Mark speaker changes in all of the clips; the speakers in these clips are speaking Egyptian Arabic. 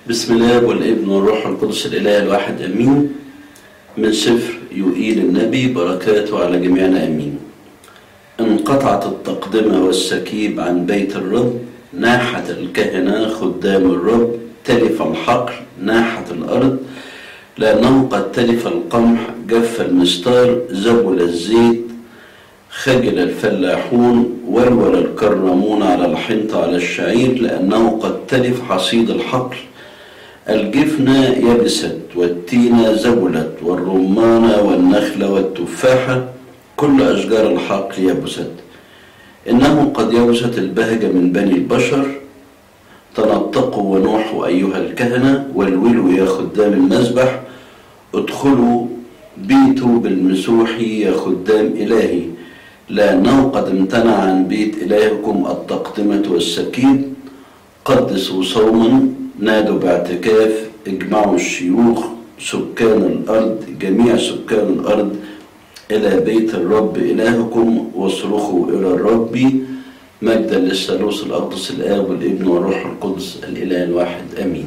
Speaker 1: بسم الله والابن والروح القدس الإله الواحد أمين من سفر يؤيل النبي بركاته على جميعنا أمين انقطعت التقدمة والسكيب عن بيت الرب ناحت الكهنة خدام الرب تلف الحقل ناحت الأرض لأنه قد تلف القمح جف المستار زول الزيت خجل الفلاحون ولول الكرمون على الحنطة على الشعير لأنه قد تلف حصيد الحقل الجفنة يبست والتينة زبلت والرمانة والنخلة والتفاحة كل أشجار الحقل يبست إنه قد يبست البهجة من بني البشر تنطقوا ونوحوا أيها الكهنة والولوا يا خدام المذبح ادخلوا بيتوا بالمسوح يا خدام إلهي لأنه قد امتنع عن بيت إلهكم التقدمة والسكين قدسوا صوما نادوا باعتكاف اجمعوا الشيوخ سكان الأرض جميع سكان الأرض إلى بيت الرب إلهكم واصرخوا إلى الرب مجدا للثالوث الأقدس الآب والابن والروح القدس الإله الواحد آمين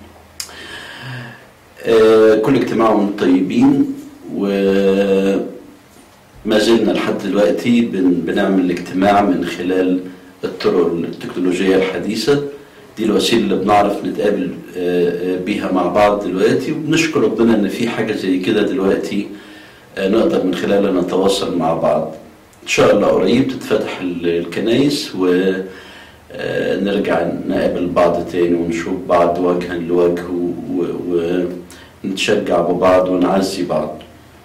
Speaker 1: آه كل اجتماع من طيبين وما زلنا لحد دلوقتي بن بنعمل الاجتماع من خلال الطرق التكنولوجية الحديثة دي الوسيلة اللي بنعرف نتقابل بيها مع بعض دلوقتي وبنشكر ربنا ان في حاجة زي كده دلوقتي نقدر من خلالها نتواصل مع بعض ان شاء الله قريب تتفتح الكنايس ونرجع نقابل بعض تاني ونشوف بعض وجها لوجه ونتشجع ببعض ونعزي بعض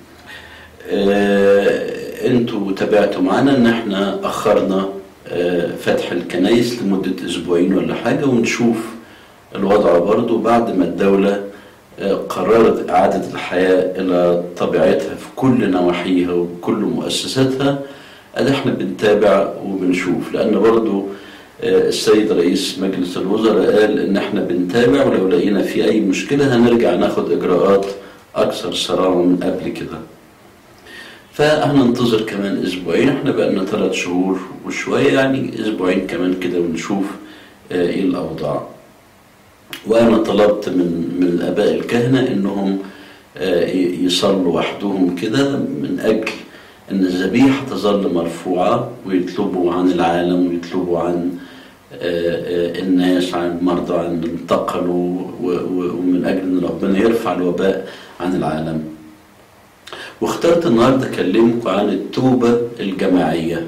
Speaker 1: انتوا تابعتوا معانا ان احنا اخرنا فتح الكنايس لمدة أسبوعين ولا حاجة ونشوف الوضع برضو بعد ما الدولة قررت إعادة الحياة إلى طبيعتها في كل نواحيها وكل مؤسساتها أدي احنا بنتابع وبنشوف لأن برضو السيد رئيس مجلس الوزراء قال إن احنا بنتابع ولو لقينا في أي مشكلة هنرجع ناخد إجراءات أكثر صرامة من قبل كده فهننتظر كمان اسبوعين احنا بقالنا ثلاث شهور وشويه يعني اسبوعين كمان كده ونشوف ايه الاوضاع وانا طلبت من من الاباء الكهنه انهم يصلوا وحدهم كده من اجل ان الذبيحه تظل مرفوعه ويطلبوا عن العالم ويطلبوا عن الناس عن المرضى عن انتقلوا ومن اجل ان ربنا يرفع الوباء عن العالم واخترت النهارده اكلمكم عن التوبه الجماعيه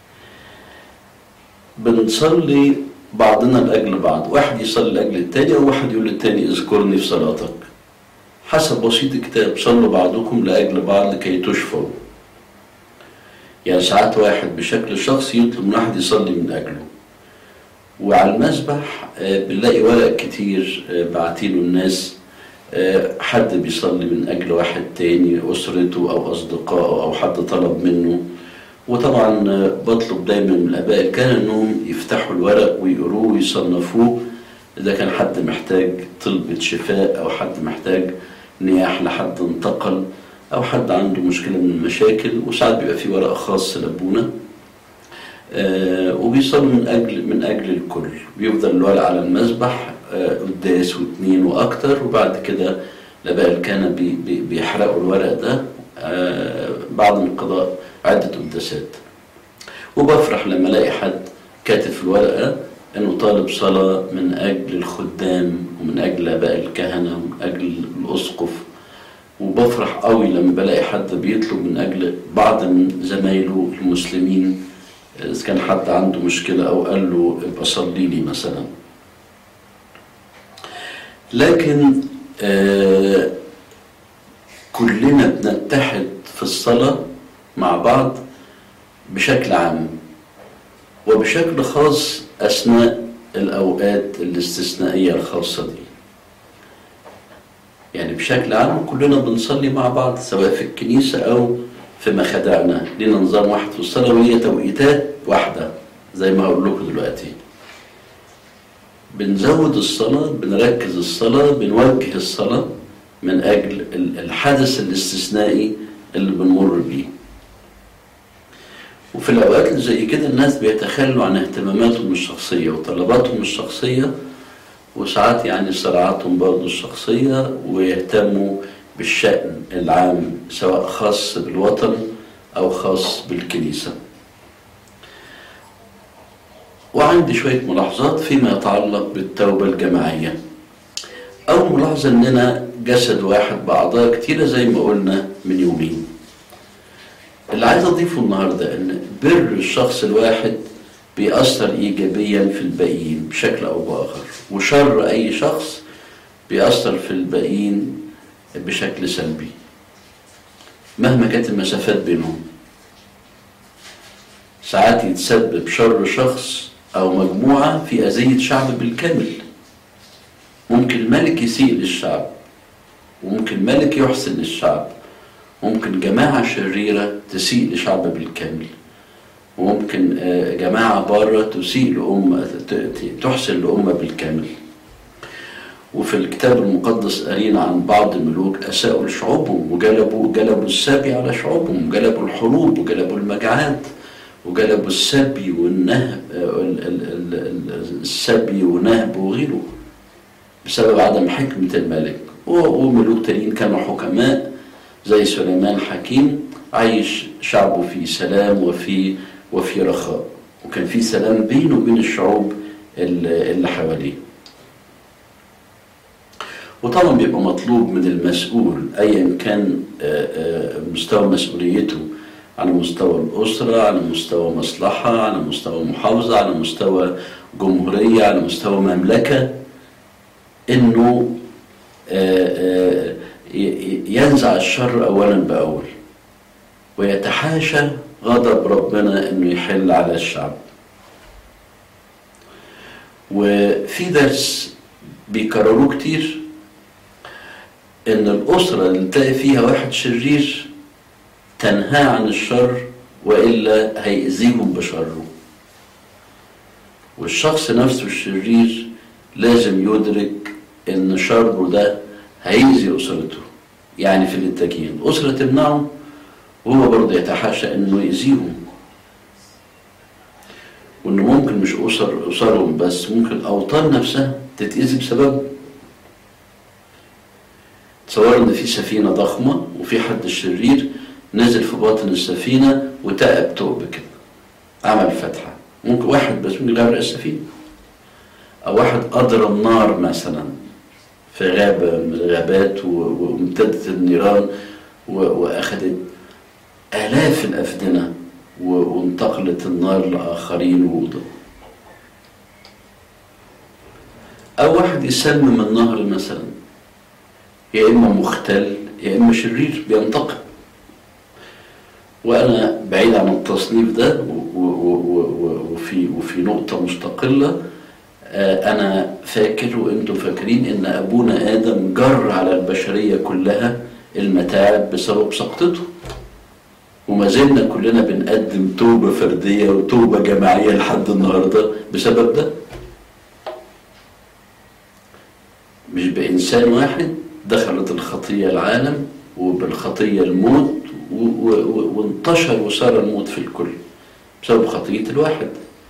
Speaker 1: بنصلي بعضنا لاجل بعض واحد يصلي لاجل التاني او واحد يقول للتاني اذكرني في صلاتك حسب وسيط الكتاب صلوا بعضكم لاجل بعض لكي تشفوا يعني ساعات واحد بشكل شخصي يطلب من واحد يصلي من اجله وعلى المسبح بنلاقي ورق كتير بعتينه الناس حد بيصلي من أجل واحد تاني أسرته أو أصدقائه أو حد طلب منه وطبعا بطلب دايما من الآباء الكهنة إنهم يفتحوا الورق ويقروه ويصنفوه إذا كان حد محتاج طلبة شفاء أو حد محتاج نياح لحد انتقل أو حد عنده مشكلة من المشاكل وساعات بيبقى في ورق خاص لأبونا آه وبيصلوا من أجل من أجل الكل بيفضل الورق على المسبح قداس واثنين واكتر وبعد كده الاباء الكهنه بي بي بيحرقوا الورق ده بعد انقضاء عده قداسات وبفرح لما الاقي حد كاتب في الورقه انه طالب صلاه من اجل الخدام ومن اجل اباء الكهنه ومن اجل الاسقف وبفرح قوي لما بلاقي حد بيطلب من اجل بعض من زمايله المسلمين اذا كان حد عنده مشكله او قال له ابقى صلي لي مثلا لكن آه كلنا بنتحد في الصلاة مع بعض بشكل عام وبشكل خاص أثناء الأوقات الاستثنائية الخاصة دي يعني بشكل عام كلنا بنصلي مع بعض سواء في الكنيسة أو في مخادعنا لنا نظام واحد في الصلاة وهي توقيتات واحدة زي ما هقول لكم دلوقتي بنزود الصلاة بنركز الصلاة بنوجه الصلاة من أجل الحدث الاستثنائي اللي بنمر بيه وفي الأوقات اللي زي كده الناس بيتخلوا عن اهتماماتهم الشخصية وطلباتهم الشخصية وساعات يعني صراعاتهم برضه الشخصية ويهتموا بالشأن العام سواء خاص بالوطن أو خاص بالكنيسة وعندي شوية ملاحظات فيما يتعلق بالتوبة الجماعية أول ملاحظة إننا جسد واحد بأعضاء كتيرة زي ما قلنا من يومين اللي عايز أضيفه النهاردة إن بر الشخص الواحد بيأثر إيجابيا في الباقيين بشكل أو بآخر وشر أي شخص بيأثر في الباقيين بشكل سلبي مهما كانت المسافات بينهم ساعات يتسبب شر شخص أو مجموعة في أذية شعب بالكامل ممكن الملك يسيء للشعب وممكن الملك يحسن للشعب ممكن جماعة شريرة تسيء لشعب بالكامل وممكن جماعة بارة تسيء لأمة تحسن لأمة بالكامل وفي الكتاب المقدس قرينا عن بعض الملوك أساءوا لشعوبهم وجلبوا جلبوا السبي على شعوبهم وجلبوا الحروب وجلبوا المجاعات وجلبوا السبي والنهب السبي ونهب وغيره بسبب عدم حكمة الملك وملوك تانيين كانوا حكماء زي سليمان حكيم عايش شعبه في سلام وفي وفي رخاء وكان في سلام بينه وبين الشعوب اللي حواليه وطبعا بيبقى مطلوب من المسؤول ايا كان مستوى مسؤوليته على مستوى الأسرة على مستوى مصلحة على مستوى محافظة على مستوى جمهورية على مستوى مملكة إنه ينزع الشر أولا بأول ويتحاشى غضب ربنا إنه يحل على الشعب وفي درس بيكرروه كتير إن الأسرة اللي تلاقي فيها واحد شرير تنهاه عن الشر والا هيأذيهم بشره والشخص نفسه الشرير لازم يدرك ان شره ده هيأذي اسرته يعني في الاتجاهين اسره تمنعه وهو برضه يتحاشى انه يأذيهم وانه ممكن مش اسر اسرهم بس ممكن الاوطان نفسها تتأذي بسبب تصور ان في سفينه ضخمه وفي حد شرير نزل في باطن السفينة وتقب تقب كده عمل فتحة ممكن واحد بس ممكن يغرق السفينة أو واحد أضرب نار مثلا في غابة من الغابات وامتدت النيران وأخذت آلاف الأفدنة وانتقلت النار لآخرين ووضع أو واحد يسمم النهر مثلا يا إما مختل يا إما شرير بينتقم وانا بعيد عن التصنيف ده وفي وفي نقطه مستقله انا فاكر وانتم فاكرين ان ابونا ادم جر على البشريه كلها المتاعب بسبب سقطته وما زلنا كلنا بنقدم توبه فرديه وتوبه جماعيه لحد النهارده بسبب ده مش بانسان واحد دخلت الخطيه العالم وبالخطيه الموت وانتشر وصار الموت في الكل بسبب خطية الواحد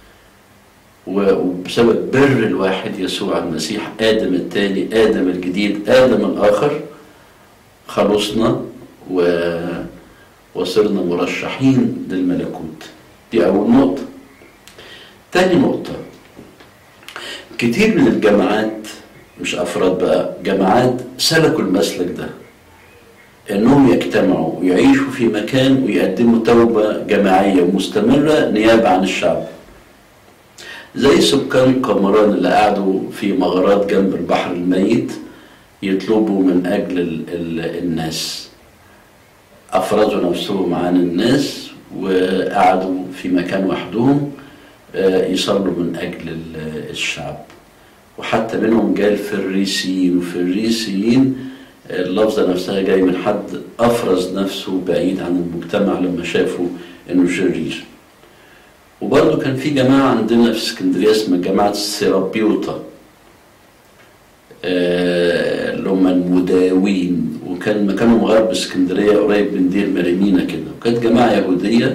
Speaker 1: وبسبب بر الواحد يسوع المسيح آدم الثاني آدم الجديد آدم الآخر خلصنا و... وصرنا مرشحين للملكوت دي أول نقطة تاني نقطة كتير من الجماعات مش أفراد بقى جماعات سلكوا المسلك ده انهم يجتمعوا ويعيشوا في مكان ويقدموا توبه جماعيه مستمره نيابه عن الشعب. زي سكان قمران اللي قعدوا في مغارات جنب البحر الميت يطلبوا من اجل ال ال الناس. افرزوا نفسهم عن الناس وقعدوا في مكان وحدهم يصلوا من اجل الشعب. وحتى منهم جاء الفريسيين وفريسيين اللفظة نفسها جاي من حد أفرز نفسه بعيد عن المجتمع لما شافوا إنه شرير وبرضه كان في جماعة عندنا في اسكندرية اسمها جماعة السيرابيوطا اللي هم المداوين وكان مكانهم غرب اسكندرية قريب من دير مريمينا كده وكانت جماعة يهودية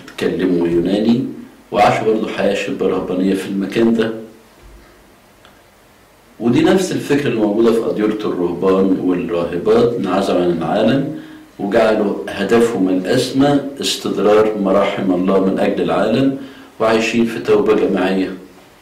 Speaker 1: بيتكلموا يوناني وعاشوا برضه حياة شبه رهبانية في المكان ده ودي نفس الفكرة اللي موجودة في أديرة الرهبان والراهبات انعزلوا عن العالم وجعلوا هدفهم الأسمى استدرار مراحم الله من أجل العالم وعايشين في توبة جماعية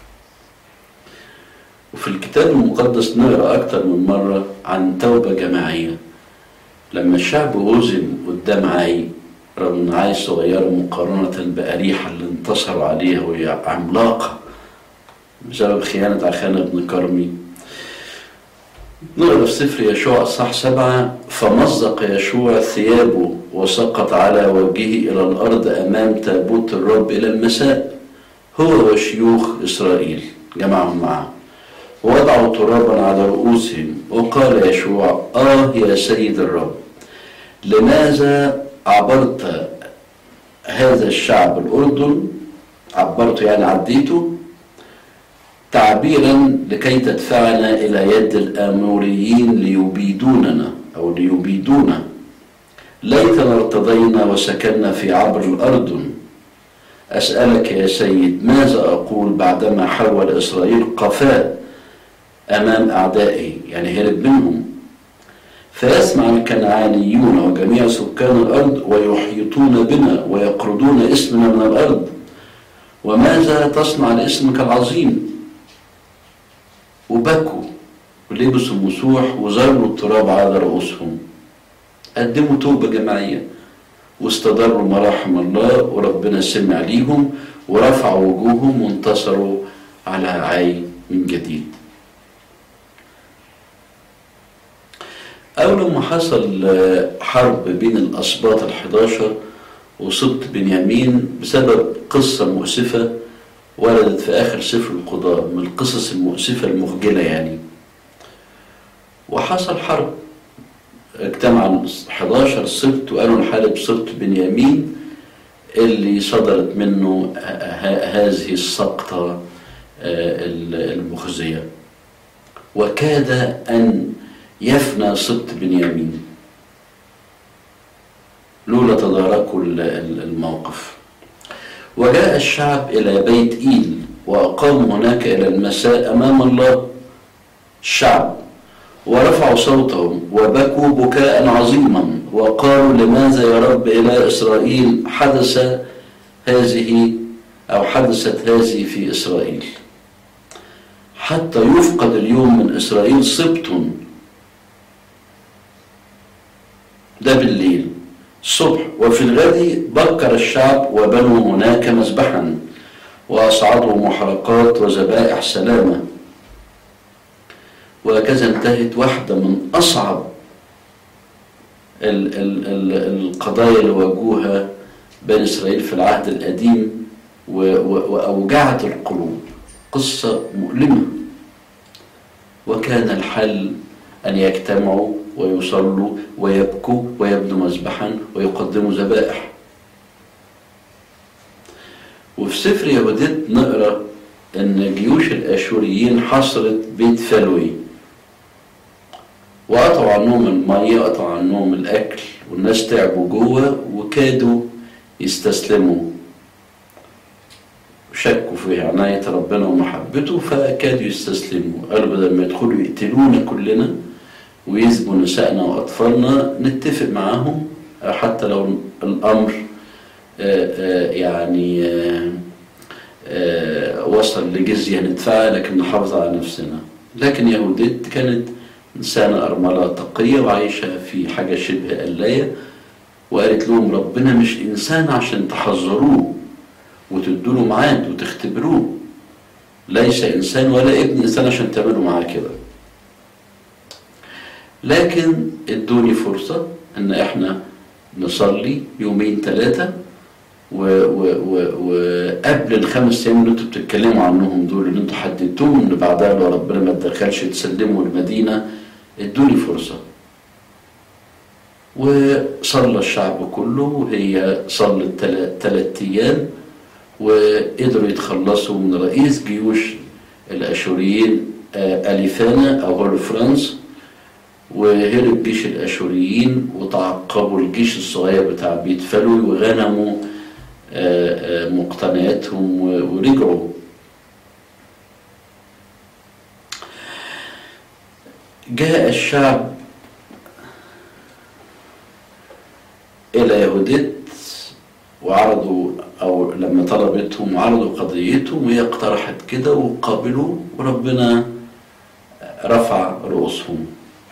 Speaker 1: وفي الكتاب المقدس نقرأ أكتر من مرة عن توبة جماعية لما الشعب هزم قدام عاي رغم ان عاي صغيرة مقارنة بأريحة اللي انتصروا عليها وهي عملاقة بسبب خيانة عخانة بن كرمي نقرا في سفر يشوع اصحاح سبعة فمزق يشوع ثيابه وسقط على وجهه إلى الأرض أمام تابوت الرب إلى المساء هو وشيوخ إسرائيل جمعهم معه ووضعوا ترابا على رؤوسهم وقال يشوع آه يا سيد الرب لماذا عبرت هذا الشعب الأردن عبرته يعني عديته تعبيرا لكي تدفعنا إلى يد الآموريين ليبيدوننا أو ليبيدونا ليتنا ارتضينا وسكننا في عبر الأردن أسألك يا سيد ماذا أقول بعدما حول إسرائيل قفاه أمام أعدائه يعني هرب منهم فيسمع الكنعانيون وجميع سكان الأرض ويحيطون بنا ويقرضون اسمنا من الأرض وماذا تصنع لاسمك العظيم وبكوا ولبسوا مسوح وزروا التراب على رؤوسهم قدموا توبة جماعية واستدروا مراحم الله وربنا سمع ليهم ورفعوا وجوههم وانتصروا على عاي من جديد أول لما حصل حرب بين الأسباط الحداشر وسبط بنيامين بسبب قصة مؤسفة وردت في آخر سفر القضاء من القصص المؤسفة المخجلة يعني وحصل حرب اجتمع 11 سبط وقالوا نحارب سبط بنيامين اللي صدرت منه هذه السقطة المخزية وكاد أن يفنى سبط بنيامين لولا تداركوا الموقف وجاء الشعب إلى بيت إيل وأقاموا هناك إلى المساء أمام الله الشعب ورفعوا صوتهم وبكوا بكاء عظيما وقالوا لماذا يا رب إلى إسرائيل حدث هذه أو حدثت هذه في إسرائيل حتى يفقد اليوم من إسرائيل سبط ده بالليل الصبح وفي الغد بكر الشعب وبنوا هناك مذبحا وأصعدوا محرقات وذبائح سلامة وهكذا انتهت واحدة من أصعب ال ال ال القضايا اللي واجهوها بني إسرائيل في العهد القديم وأوجعت القلوب قصة مؤلمة وكان الحل أن يجتمعوا ويصلوا ويبكوا ويبنوا مذبحا ويقدموا ذبائح وفي سفر يهوديت نقرا ان جيوش الاشوريين حصرت بيت فلوي وقطعوا عنهم الميه وقطعوا عنهم الاكل والناس تعبوا جوه وكادوا يستسلموا شكوا في عناية ربنا ومحبته فكادوا يستسلموا قالوا بدل ما يدخلوا يقتلونا كلنا ويسبوا نسائنا وأطفالنا نتفق معاهم حتى لو الأمر يعني وصل لجزية ندفعها لكن نحافظ على نفسنا لكن يهوديت كانت إنسانة أرملة تقية وعايشة في حاجة شبه قلاية وقالت لهم ربنا مش إنسان عشان تحذروه وتدوا له ميعاد وتختبروه ليس إنسان ولا ابن إنسان عشان تعملوا معاه كده لكن ادوني فرصة ان احنا نصلي يومين ثلاثة وقبل الخمس ايام اللي انتوا بتتكلموا عنهم دول اللي انتوا حددتوهم ان بعدها لو ربنا ما تدخلش تسلموا المدينة ادوني فرصة وصلى الشعب كله وهي صلت ثلاث ايام وقدروا يتخلصوا من رئيس جيوش الاشوريين اليفانا او هولو فرانس وهرب جيش الاشوريين وتعقبوا الجيش الصغير بتاع بيت فلوي وغنموا مقتنياتهم ورجعوا جاء الشعب إلى يهوديت وعرضوا أو لما طلبتهم عرضوا قضيتهم وهي اقترحت كده وقابلوا وربنا رفع رؤوسهم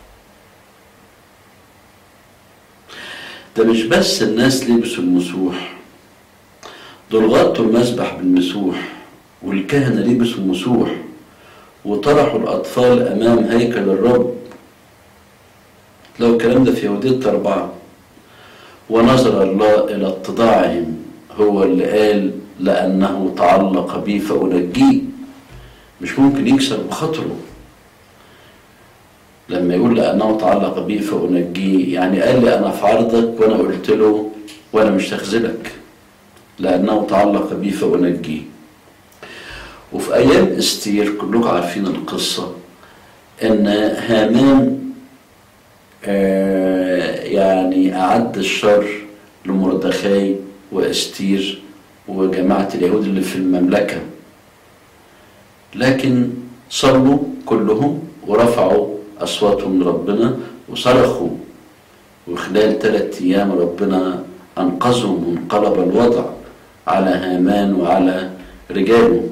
Speaker 1: ده مش بس الناس لبسوا المسوح دول غطوا المسبح بالمسوح والكهنة لبسوا المسوح وطرحوا الأطفال أمام هيكل الرب لو الكلام ده في يهودية أربعة ونظر الله إلى اتضاعهم هو اللي قال لأنه تعلق بي فأنجيه مش ممكن يكسر بخاطره لما يقول لأنه تعلق بي فأنجيه يعني قال لي أنا في عرضك وأنا قلت له وأنا مش هخذلك لأنه تعلق بي فأنجيه وفي أيام استير كلكم عارفين القصة إن هامان آه يعني أعد الشر لمردخاي واستير وجماعة اليهود اللي في المملكة لكن صلوا كلهم ورفعوا أصواتهم لربنا وصرخوا وخلال ثلاثة أيام ربنا أنقذهم وانقلب الوضع على هامان وعلى رجاله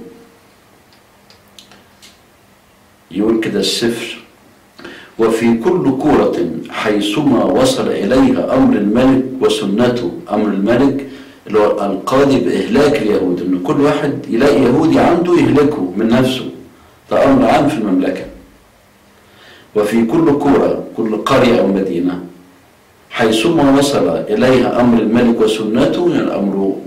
Speaker 1: يقول كده السفر وفي كل كورة حيثما وصل إليها أمر الملك وسنته أمر الملك اللي هو القاضي بإهلاك اليهود إن كل واحد يلاقي يهودي عنده يهلكه من نفسه ده أمر عام في المملكة وفي كل كورة كل قرية أو مدينة حيثما وصل إليها أمر الملك وسنته يعني أمره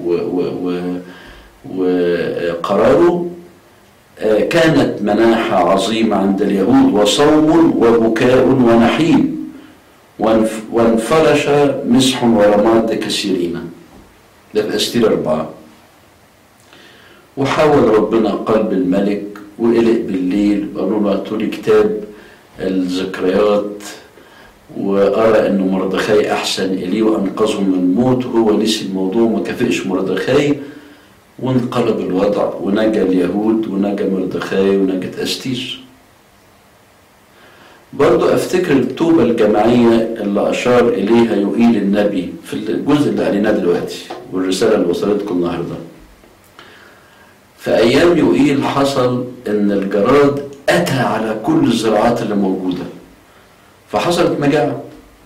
Speaker 1: وقراره كانت مناحة عظيمة عند اليهود وصوم وبكاء ونحيب وانفرش مسح ورماد كثيرين ده في أستير أربعة وحاول ربنا قلب الملك وقلق بالليل وقالوا له هاتوا لي كتاب الذكريات وأرى أن مردخاي أحسن إليه وأنقذهم من الموت وهو نسي الموضوع وما كافئش مردخاي وانقلب الوضع ونجا اليهود ونجا مردخاي ونجت أستير برضو أفتكر التوبة الجماعية اللي أشار إليها يقيل النبي في الجزء اللي قريناه دلوقتي والرسالة اللي وصلتكم النهاردة في أيام يقيل حصل إن الجراد أتى على كل الزراعات اللي موجودة فحصلت مجاعة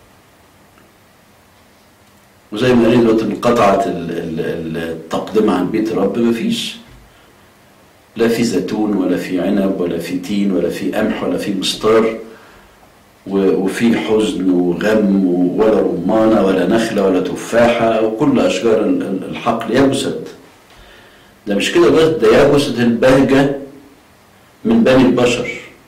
Speaker 1: وزي ما قال دلوقتي انقطعت التقدمة عن بيت الرب مفيش لا في زيتون ولا في عنب ولا في تين ولا في قمح ولا في مستار وفي حزن وغم ولا رمانة ولا نخلة ولا تفاحة وكل أشجار الحقل يبست ده مش كده بس ده يبست البهجة من بني البشر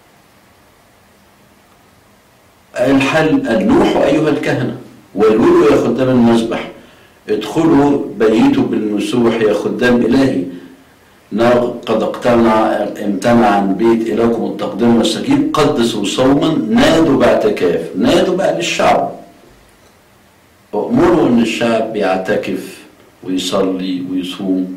Speaker 1: الحل النوح أيها الكهنة والولوا يا خدام المذبح ادخلوا بيتوا بالمسوح يا خدام إلهي قد اقتنع امتنع عن بيت إلهكم التقديم والسكين قدسوا صوما نادوا باعتكاف نادوا بقى للشعب وأمروا أن الشعب يعتكف ويصلي ويصوم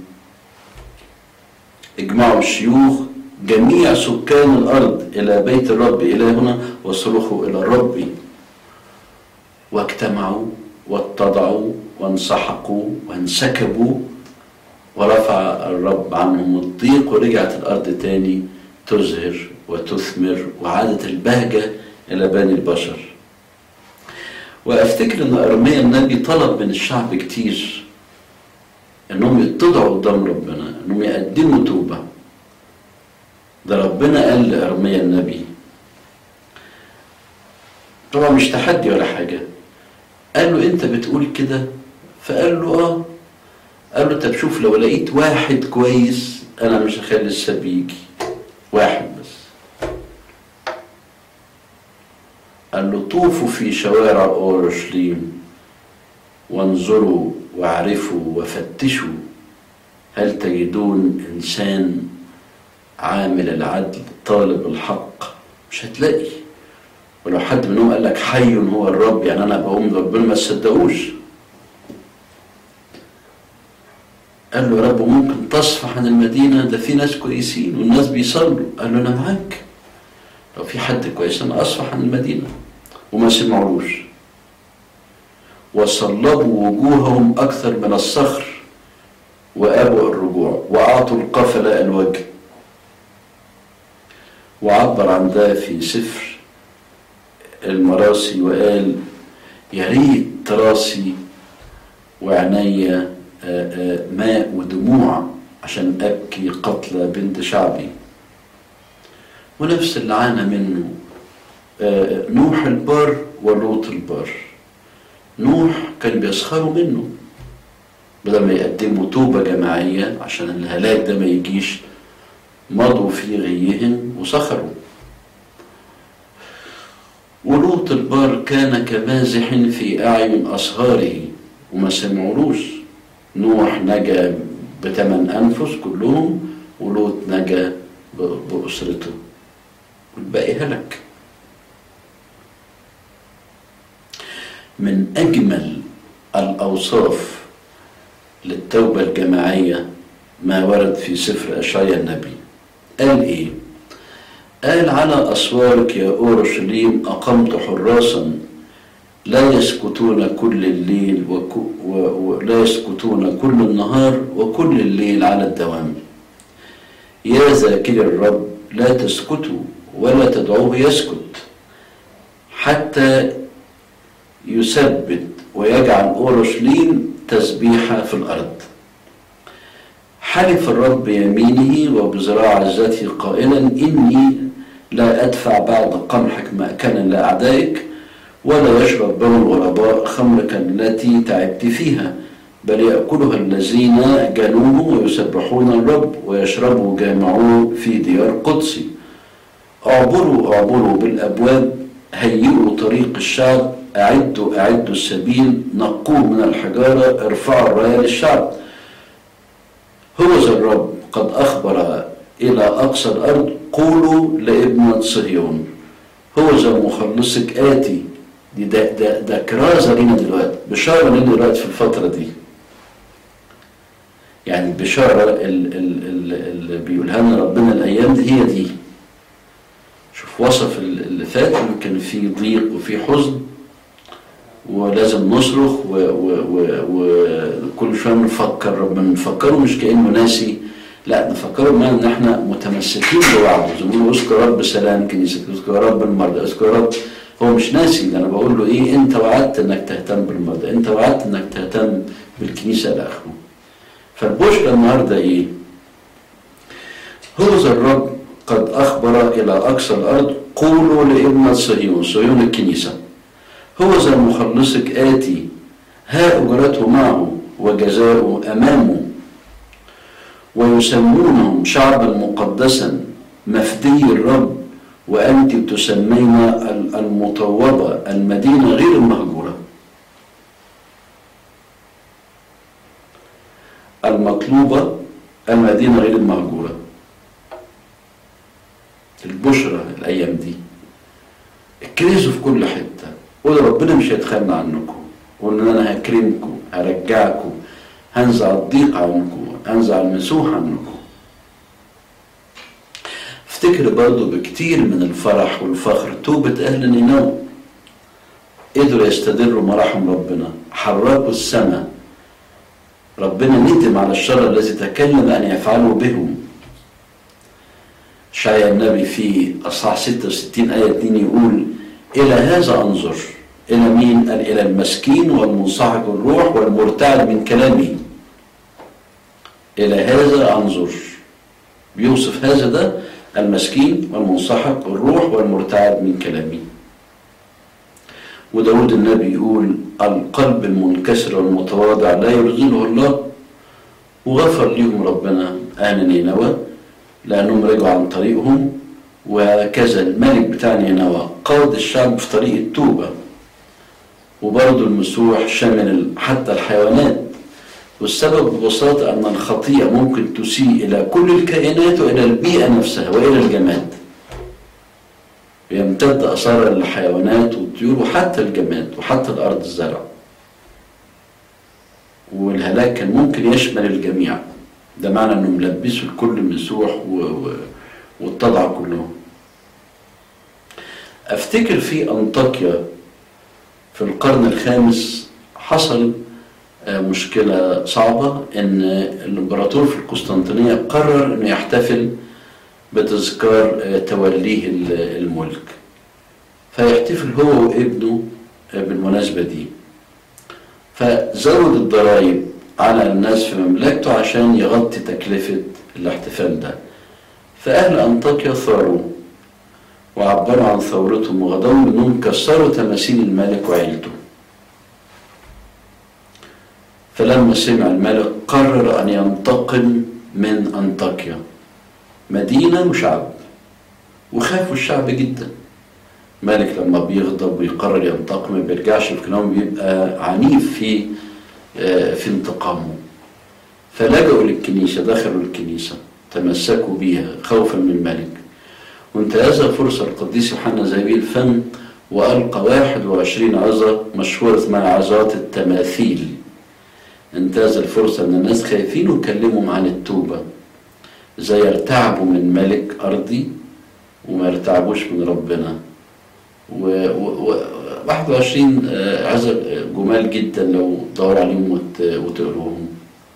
Speaker 1: اجمعوا الشيوخ جميع سكان الأرض إلى بيت الرب إلهنا وصرخوا إلى الرب واجتمعوا واتضعوا وانسحقوا وانسكبوا ورفع الرب عنهم الضيق ورجعت الأرض تاني تزهر وتثمر وعادت البهجة إلى بني البشر وأفتكر أن أرميا النبي طلب من الشعب كتير أنهم يتضعوا قدام ربنا أنهم يقدموا توبة ده ربنا قال لأرميا النبي طبعا مش تحدي ولا حاجة قال له انت بتقول كده فقال له اه قال له طب شوف لو لقيت واحد كويس انا مش هخلي السبي يجي واحد بس قال له طوفوا في شوارع اورشليم وانظروا واعرفوا وفتشوا هل تجدون انسان عامل العدل طالب الحق مش هتلاقي ولو حد منهم قال لك حي هو الرب يعني انا بقوم ربنا ما تصدقوش قال له يا رب ممكن تصفح عن المدينة ده في ناس كويسين والناس بيصلوا قال له أنا معاك لو في حد كويس انا اصفح عن المدينه وما سمعوش وصلبوا وجوههم اكثر من الصخر وابوا الرجوع واعطوا القفله الوجه وعبر عن ده في سفر المراسي وقال يا ريت راسي وعيني ماء ودموع عشان ابكي قتل بنت شعبي ونفس اللي عانى منه نوح البار ولوط البار نوح كان بيسخروا منه بدل ما يقدموا توبة جماعية عشان الهلاك ده ما يجيش مضوا في غيهم وسخروا ولوط البار كان كمازح في أعين أصهاره وما سمعولوش نوح نجا بثمان أنفس كلهم ولوط نجا بأسرته والباقي هلك من أجمل الأوصاف للتوبة الجماعية ما ورد في سفر أشعيا النبي قال إيه؟ قال على أسوارك يا أورشليم أقمت حراسا لا يسكتون كل الليل ولا يسكتون كل النهار وكل الليل على الدوام يا ذاكر الرب لا تسكتوا ولا تدعوه يسكت حتى يثبت ويجعل أورشليم تسبيحة في الأرض حلف الرب بيمينه وبذراع عزته قائلا إني لا أدفع بعد قمحك مأكلا لأعدائك ولا يشرب بنو الغرباء خمرك التي تعبت فيها بل يأكلها الذين جنوه ويسبحون الرب ويشربوا جامعوه في ديار قدسي اعبروا اعبروا بالأبواب هيئوا طريق الشعب أعدوا أعدوا السبيل نقوه من الحجارة ارفعوا الراية للشعب هو ذا الرب قد أخبر إلى أقصى الأرض قولوا لابنة صهيون هو ذا مخلصك آتي دي ده, ده, ده كرازة لينا دلوقتي بشارة لينا دلوقتي في الفترة دي يعني البشارة اللي بيقولها لنا ربنا الأيام دي هي دي شوف وصف اللي فات كان في ضيق وفي حزن ولازم نصرخ وكل شويه نفكر ربنا نفكره مش كانه ناسي لا نفكره بمعنى ان احنا متمسكين بوعده زي ما بيقولوا اذكر رب سلام كنيستك اذكر رب المرضى اذكر رب هو مش ناسي ده انا بقول له ايه انت وعدت انك تهتم بالمرضى انت وعدت انك تهتم بالكنيسه لاخره فالبشرى النهارده ايه؟ هو ذا الرب قد اخبر الى اقصى الارض قولوا لابنة صهيون صهيون الكنيسه هو ذا مخلصك آتي ها أجرته معه وجزاؤه أمامه ويسمونهم شعبا مقدسا مفدي الرب وأنت تسمين المطوبة المدينة غير المهجورة المطلوبة المدينة غير المهجورة البشرى الأيام دي الكنيسة في كل حتة قول ربنا مش هيتخلى عنكم قول ان انا هكرمكم هرجعكم هنزع الضيق عنكم هنزع المسوح عنكم افتكر برضو بكتير من الفرح والفخر توبة أهل نينوى قدروا يستدروا مراحم ربنا حركوا السماء ربنا ندم على الشر الذي تكلم أن يفعله بهم شايع النبي في أصحاح 66 آية 2 يقول إلى هذا أنظر إلى مين؟ قال إلى المسكين والمنصحك الروح والمرتعد من كلامه إلى هذا أنظر بيوصف هذا ده المسكين والمنصحك الروح والمرتعد من كلامه وداود النبي يقول القلب المنكسر والمتواضع لا يرزله الله وغفر لهم ربنا آن نينوى لأنهم رجعوا عن طريقهم وكذا الملك بتاع نينوى قاد الشعب في طريق التوبة وبرضه المسوح شمل حتى الحيوانات والسبب ببساطة أن الخطيئة ممكن تسيء إلى كل الكائنات وإلى البيئة نفسها وإلى الجماد يمتد أثار الحيوانات والطيور وحتى الجماد وحتى الأرض الزرع والهلاك كان ممكن يشمل الجميع ده معنى انه ملبسوا الكل مسوح و... و... واتضعوا كلهم افتكر في انطاكيا في القرن الخامس حصل آه، مشكلة صعبة ان الامبراطور في القسطنطينية قرر انه يحتفل بتذكار آه، توليه ال- الملك فيحتفل هو وابنه آه، بالمناسبة دي فزود الضرائب على الناس في مملكته عشان يغطي تكلفة الاحتفال ده فأهل أنطاكيا ثاروا وعبروا عن ثورتهم وغضبهم انهم كسروا تماثيل الملك وعيلته فلما سمع الملك قرر ان ينتقم من انطاكيا مدينه وشعب وخافوا الشعب جدا الملك لما بيغضب ويقرر ينتقم ما بيرجعش في كلامه بيبقى عنيف في آه، في انتقامه فلجأوا للكنيسة دخلوا الكنيسة تمسكوا بيها خوفا من الملك وانتهز فرصة القديس يوحنا زبيب الفم وألقى 21 عظة مشهورة اسمها عظات التماثيل انتهز الفرصة ان الناس خايفين وكلمهم عن التوبة ازاي يرتعبوا من ملك أرضي وما يرتعبوش من ربنا و, و, و 21 آه، عظة آه، جمال جدا لو دور عليهم وت- وتقروهم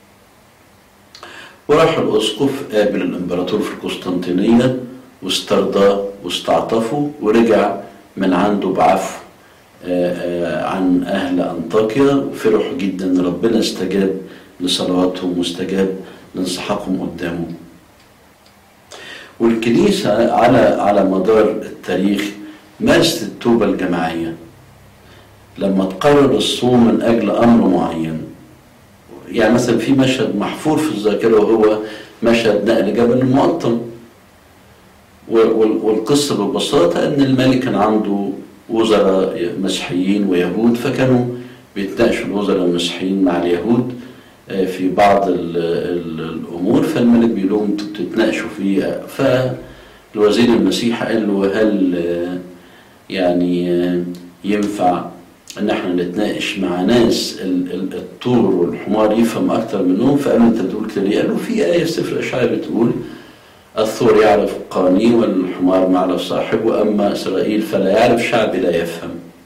Speaker 1: وراح الأسقف قابل الإمبراطور في القسطنطينية واسترضاه واستعطفه ورجع من عنده بعفو آه، آه، عن أهل أنطاكيا وفرحوا جدا إن ربنا استجاب لصلواتهم واستجاب لانسحاقهم قدامه والكنيسة على على مدار التاريخ مارست التوبة الجماعية لما تقرر الصوم من أجل أمر معين يعني مثلا في مشهد محفور في الذاكرة وهو مشهد نقل جبل المقطم وال- وال- والقصة ببساطة أن الملك كان عنده وزراء مسيحيين ويهود فكانوا بيتناقشوا الوزراء المسيحيين مع اليهود آه، في بعض ال- ال- الأمور فالملك بيقول لهم انتوا بتتناقشوا في فالوزير المسيحي قال له هل آه، يعني آه، ينفع ان احنا نتناقش مع ناس ال- ال- الطور والحمار يفهم اكتر منهم فقالوا انت بتقول كده ليه؟ قالوا في ايه في سفر الاشعياء بتقول الثور يعرف قاني والحمار ما يعرف صاحبه اما اسرائيل فلا يعرف شعبي لا يفهم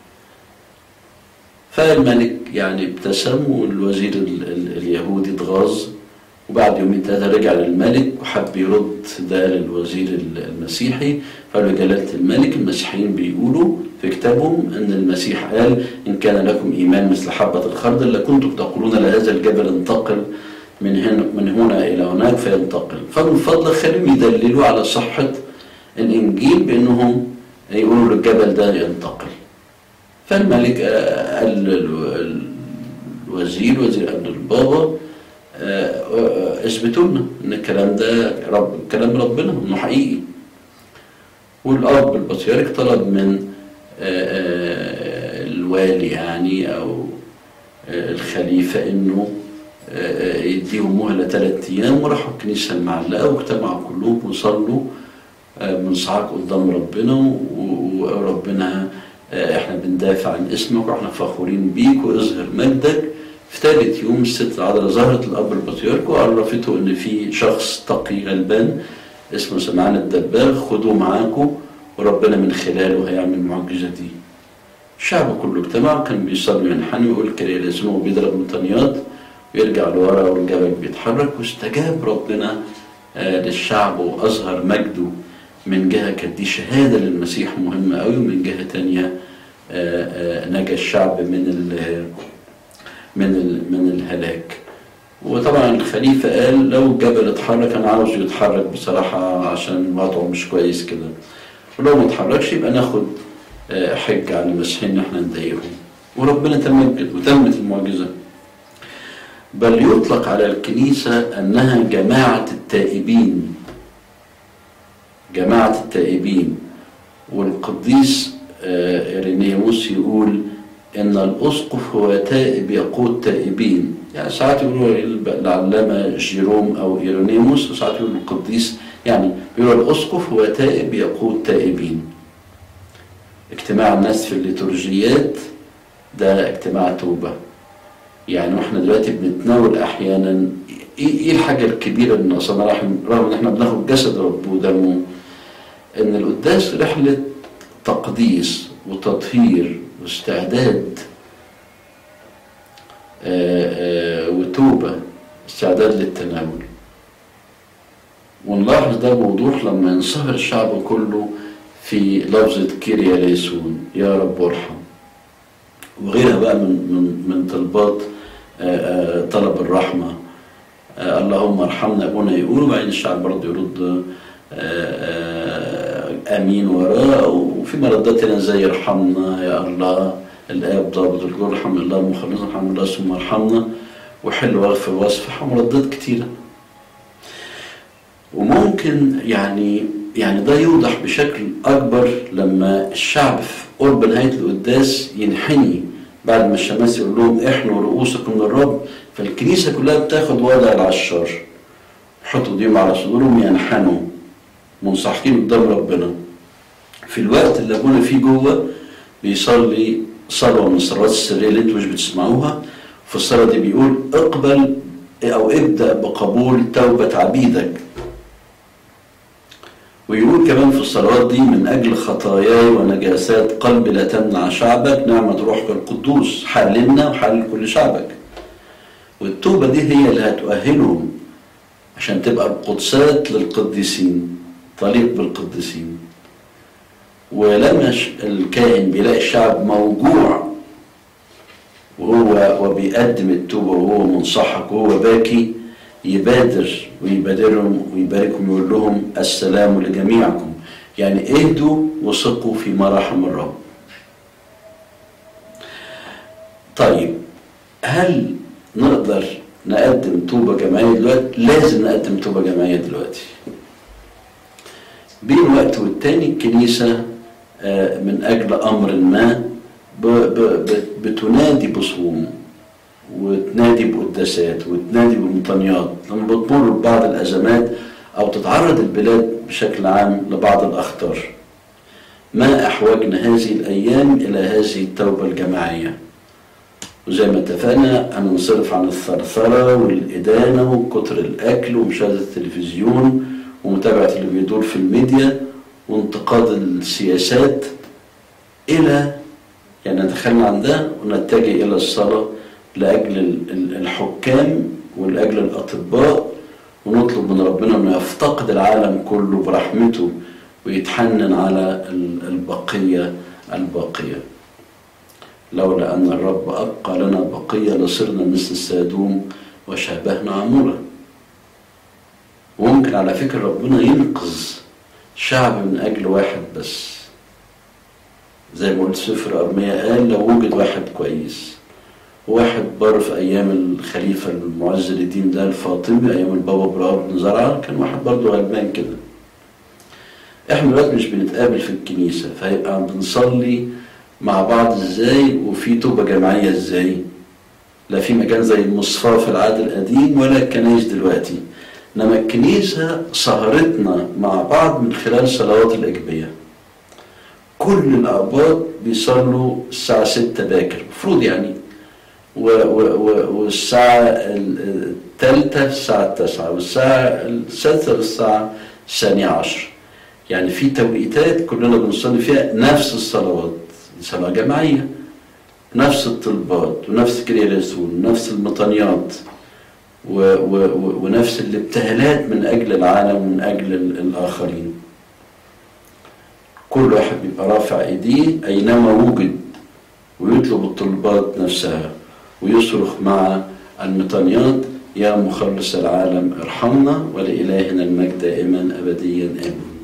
Speaker 1: فالملك يعني ابتسم والوزير ال- ال- اليهودي اتغاظ وبعد يومين ثلاثة رجع للملك وحب يرد ده للوزير ال- المسيحي فقال له جلالة الملك المسيحيين بيقولوا في كتابهم أن المسيح قال إن كان لكم إيمان مثل حبة الخردل لكنتم تقولون لهذا الجبل انتقل من هنا من هنا إلى هناك فينتقل فمن فضلك خليهم يدللوا على صحة الإنجيل بأنهم يقولوا للجبل ده ينتقل فالملك آه، قال لل- الوزير وزير قبل البابا آه، آه، اثبتوا لنا ان الكلام ده رب كلام ربنا انه حقيقي والاب البطريرك طلب من آه، آه، الوالي يعني او آه، الخليفه انه آه، يديهم مهله ثلاث ايام وراحوا الكنيسه المعلقه واجتمعوا كلهم وصلوا آه، من صعاق قدام ربنا و- وربنا آه، احنا بندافع عن اسمك واحنا فخورين بيك واظهر مجدك في ثالث يوم الست العذراء ظهرت الاب البطريرك وعرفته ان في شخص تقي غلبان اسمه سمعان الدباغ خدوه معاكم وربنا من خلاله هيعمل المعجزه دي. الشعب كله اجتمع كان بيصلي ينحني ويقول كده لازم وبيضرب مطنيات ويرجع لورا والجبل بيتحرك واستجاب ربنا آه، للشعب واظهر مجده من جهه كانت دي شهاده للمسيح مهمه قوي ومن جهه تانية آه، آه، نجا الشعب من ال من ال من الهلاك وطبعا الخليفه قال لو الجبل اتحرك انا عاوز يتحرك بصراحه عشان وضعه مش كويس كده ولو ما اتحركش يبقى ناخد آه، حجه على المسيحيين ان احنا نضايقهم وربنا تمجد وتمت المعجزه بل يطلق على الكنيسه انها جماعه التائبين جماعه التائبين والقديس آه، إرينيوس يقول إن الأسقف هو تائب يقود تائبين يعني ساعات يقولوا العلامة جيروم أو إيرونيموس وساعات يقولوا القديس يعني يقولوا الأسقف هو تائب يقود تائبين اجتماع الناس في الليتورجيات ده اجتماع توبة يعني واحنا دلوقتي بنتناول أحيانا إيه إيه الحاجة الكبيرة اللي ناقصانا رغم رغم إن احنا بناخد جسد رب ودمه إن القداس رحلة تقديس وتطهير واستعداد آه، آه، وتوبة استعداد للتناول ونلاحظ ده بوضوح لما ينصهر الشعب كله في لفظة كيريا ليسون يا رب ارحم وغيرها بقى من من من طلبات آه، آه، طلب الرحمة آه، اللهم ارحمنا ابونا يقول وبعدين الشعب برضه يرد آه، آه، امين وراه وفي مردات هنا زي ارحمنا يا الله الاب ضابط الجور ارحم الله المخلص ارحم الله ثم ارحمنا وحل واغفر واصفح مردات كتيره وممكن يعني يعني ده يوضح بشكل اكبر لما الشعب في قرب نهايه القداس ينحني بعد ما الشماس يقول لهم احنوا رؤوسكم للرب فالكنيسه كلها بتاخد وضع العشار يحطوا ايديهم على صدورهم ينحنوا منصحين قدام ربنا في الوقت اللي ابونا فيه جوه بيصلي صلوه من الصلوات السريه اللي انتوا مش بتسمعوها في الصلاه دي بيقول اقبل او ابدا بقبول توبه عبيدك ويقول كمان في الصلوات دي من أجل خطاياي ونجاسات قلبي لا تمنع شعبك نعمة روحك القدوس حللنا وحلل كل شعبك والتوبة دي هي اللي هتؤهلهم عشان تبقى القدسات للقديسين تليق بالقديسين ولما ش- الكاهن بيلاقي الشعب موجوع وهو وبيقدم التوبة وهو منصحك وهو باكي يبادر ويبادرهم ويباركهم ويقول لهم السلام لجميعكم يعني اهدوا وثقوا في مراحم الرب طيب هل نقدر نقدم توبة جماعية دلوقتي؟ لازم نقدم توبة جماعية دلوقتي بين وقت والتاني الكنيسة آه، من أجل أمر ما ب- ب- ب- بتنادي بصوم وتنادي بقداسات وتنادي بمطنيات لما بتمر ببعض الأزمات أو تتعرض البلاد بشكل عام لبعض الأخطار ما أحوجنا هذه الأيام إلى هذه التوبة الجماعية وزي ما اتفقنا أن ننصرف عن الثرثرة والإدانة وكتر الأكل ومشاهدة التلفزيون ومتابعة اللي بيدور في الميديا وانتقاد السياسات إلى يعني نتخلى عن ده ونتجه إلى الصلاة لأجل ال- ال- الحكام ولأجل الأطباء ونطلب من ربنا أنه يفتقد العالم كله برحمته ويتحنن على ال- البقية الباقية لولا أن الرب أبقى لنا بقية لصرنا مثل السادوم وشابهنا عمورة وممكن على فكرة ربنا ينقذ شعب من أجل واحد بس زي ما قلت سفر أرميا قال لو وجد واحد كويس واحد بر في أيام الخليفة المعز للدين ده الفاطمي أيام البابا براء بن زرعة كان واحد برضه غلبان كده احنا دلوقتي مش بنتقابل في الكنيسة فيبقى بنصلي مع بعض ازاي وفي توبة جماعية ازاي لا في مكان زي المصفاة في العهد القديم ولا الكنايس دلوقتي انما الكنيسة سهرتنا مع بعض من خلال صلوات الأجبية كل الآباط بيصلوا الساعة ستة باكر المفروض يعني و و و والساعة الثالثة الساعة التاسعة والساعة السادسة للساعة الثانية عشر يعني في توقيتات كلنا بنصلي فيها نفس الصلوات صلاة جماعية نفس الطلبات ونفس كرياليسون ونفس المطنيات و و و ونفس الابتهالات من أجل العالم ومن أجل ال- الآخرين كل واحد بيبقى رافع ايديه اينما وجد ويطلب الطلبات نفسها ويصرخ مع المطانيات يا مخلص العالم ارحمنا ولإلهنا المجد دائما أبديا آمين